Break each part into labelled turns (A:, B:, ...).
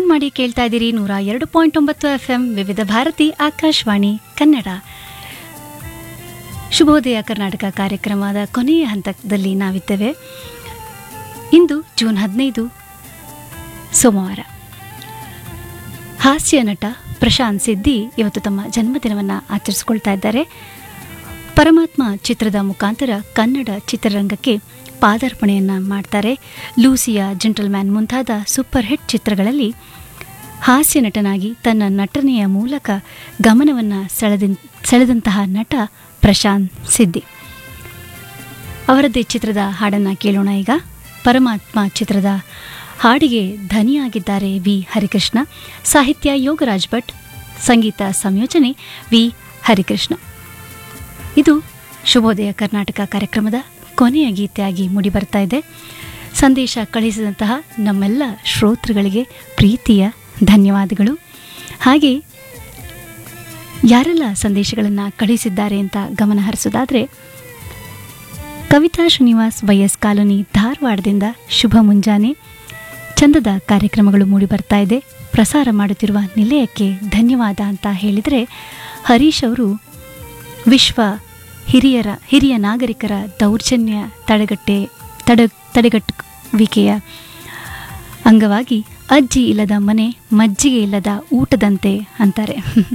A: ಮಾಡಿ ಕೇಳ್ತಾ ಇದ್ದೀರಿ ನೂರ ಎರಡು ಪಾಯಿಂಟ್ ಒಂಬತ್ತು ಎಫ್ ಎಂ ವಿವಿಧ ಭಾರತಿ ಆಕಾಶವಾಣಿ ಕನ್ನಡ ಶುಭೋದಯ ಕರ್ನಾಟಕ ಕಾರ್ಯಕ್ರಮದ ಕೊನೆಯ ಹಂತದಲ್ಲಿ ನಾವಿದ್ದೇವೆ ಇಂದು ಜೂನ್ ಹದಿನೈದು ಸೋಮವಾರ ಹಾಸ್ಯ ನಟ ಪ್ರಶಾಂತ್ ಸಿದ್ದಿ ಇವತ್ತು ತಮ್ಮ ಜನ್ಮದಿನವನ್ನು ಆಚರಿಸಿಕೊಳ್ತಾ ಇದ್ದಾರೆ ಪರಮಾತ್ಮ ಚಿತ್ರದ ಮುಖಾಂತರ ಕನ್ನಡ ಚಿತ್ರರಂಗಕ್ಕೆ ಪಾದಾರ್ಪಣೆಯನ್ನು ಮಾಡ್ತಾರೆ ಲೂಸಿಯಾ ಜೆಂಟಲ್ಮ್ಯಾನ್ ಮುಂತಾದ ಸೂಪರ್ ಹಿಟ್ ಚಿತ್ರಗಳಲ್ಲಿ ಹಾಸ್ಯ ನಟನಾಗಿ ತನ್ನ ನಟನೆಯ ಮೂಲಕ ಗಮನವನ್ನು ಸೆಳೆದ ಸೆಳೆದಂತಹ ನಟ ಪ್ರಶಾಂತ್ ಸಿದ್ದಿ ಅವರದ್ದೇ ಚಿತ್ರದ ಹಾಡನ್ನು ಕೇಳೋಣ ಈಗ ಪರಮಾತ್ಮ ಚಿತ್ರದ ಹಾಡಿಗೆ ಧನಿಯಾಗಿದ್ದಾರೆ ವಿ ಹರಿಕೃಷ್ಣ ಸಾಹಿತ್ಯ ಯೋಗರಾಜ್ ಭಟ್ ಸಂಗೀತ ಸಂಯೋಜನೆ ವಿ ಹರಿಕೃಷ್ಣ ಇದು ಶುಭೋದಯ ಕರ್ನಾಟಕ ಕಾರ್ಯಕ್ರಮದ ಕೊನೆಯ ಗೀತೆಯಾಗಿ ಮೂಡಿಬರ್ತಾ ಇದೆ ಸಂದೇಶ ಕಳಿಸಿದಂತಹ ನಮ್ಮೆಲ್ಲ ಶ್ರೋತೃಗಳಿಗೆ ಪ್ರೀತಿಯ ಧನ್ಯವಾದಗಳು ಹಾಗೆ ಯಾರೆಲ್ಲ ಸಂದೇಶಗಳನ್ನು ಕಳಿಸಿದ್ದಾರೆ ಅಂತ ಗಮನ ಹರಿಸೋದಾದರೆ ಕವಿತಾ ಶ್ರೀನಿವಾಸ್ ವೈಎಸ್ ಕಾಲೋನಿ ಧಾರವಾಡದಿಂದ ಶುಭ ಮುಂಜಾನೆ ಚಂದದ ಕಾರ್ಯಕ್ರಮಗಳು ಮೂಡಿಬರ್ತಾ ಇದೆ ಪ್ರಸಾರ ಮಾಡುತ್ತಿರುವ ನಿಲಯಕ್ಕೆ ಧನ್ಯವಾದ ಅಂತ ಹೇಳಿದರೆ ಹರೀಶ್ ಅವರು ವಿಶ್ವ ಹಿರಿಯರ ಹಿರಿಯ ನಾಗರಿಕರ ದೌರ್ಜನ್ಯ ತಡೆಗಟ್ಟೆ ತಡೆ ತಡೆಗಟ್ಟುವಿಕೆಯ ಅಂಗವಾಗಿ ಅಜ್ಜಿ ಇಲ್ಲದ ಮನೆ ಮಜ್ಜಿಗೆ ಇಲ್ಲದ ಊಟದಂತೆ ಅಂತಾರೆ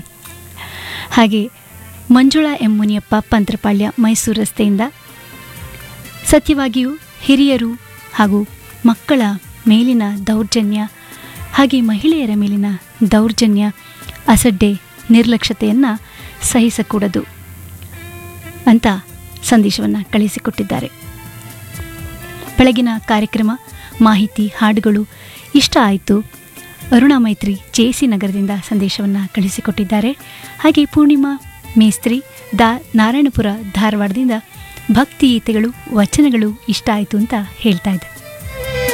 A: ಹಾಗೆ ಮಂಜುಳಾ ಎಂ ಮುನಿಯಪ್ಪ ಪಂತ್ರಪಾಳ್ಯ ಮೈಸೂರು ರಸ್ತೆಯಿಂದ ಸತ್ಯವಾಗಿಯೂ ಹಿರಿಯರು ಹಾಗೂ ಮಕ್ಕಳ ಮೇಲಿನ ದೌರ್ಜನ್ಯ ಹಾಗೆ ಮಹಿಳೆಯರ ಮೇಲಿನ ದೌರ್ಜನ್ಯ ಅಸಡ್ಡೆ ನಿರ್ಲಕ್ಷ್ಯತೆಯನ್ನು ಸಹಿಸಕೂಡದು ಅಂತ ಸಂದೇಶವನ್ನು ಕಳಿಸಿಕೊಟ್ಟಿದ್ದಾರೆ ಬೆಳಗಿನ ಕಾರ್ಯಕ್ರಮ ಮಾಹಿತಿ ಹಾಡುಗಳು ಇಷ್ಟ ಆಯಿತು ಅರುಣಾ ಮೈತ್ರಿ ಜೆಸಿ ನಗರದಿಂದ ಸಂದೇಶವನ್ನು ಕಳಿಸಿಕೊಟ್ಟಿದ್ದಾರೆ ಹಾಗೆ ಪೂರ್ಣಿಮಾ ಮೇಸ್ತ್ರಿ ದಾ ನಾರಾಯಣಪುರ ಧಾರವಾಡದಿಂದ ಭಕ್ತಿ ಗೀತೆಗಳು ವಚನಗಳು ಇಷ್ಟ ಆಯಿತು ಅಂತ ಹೇಳ್ತಾ ಇದ್ದಾರೆ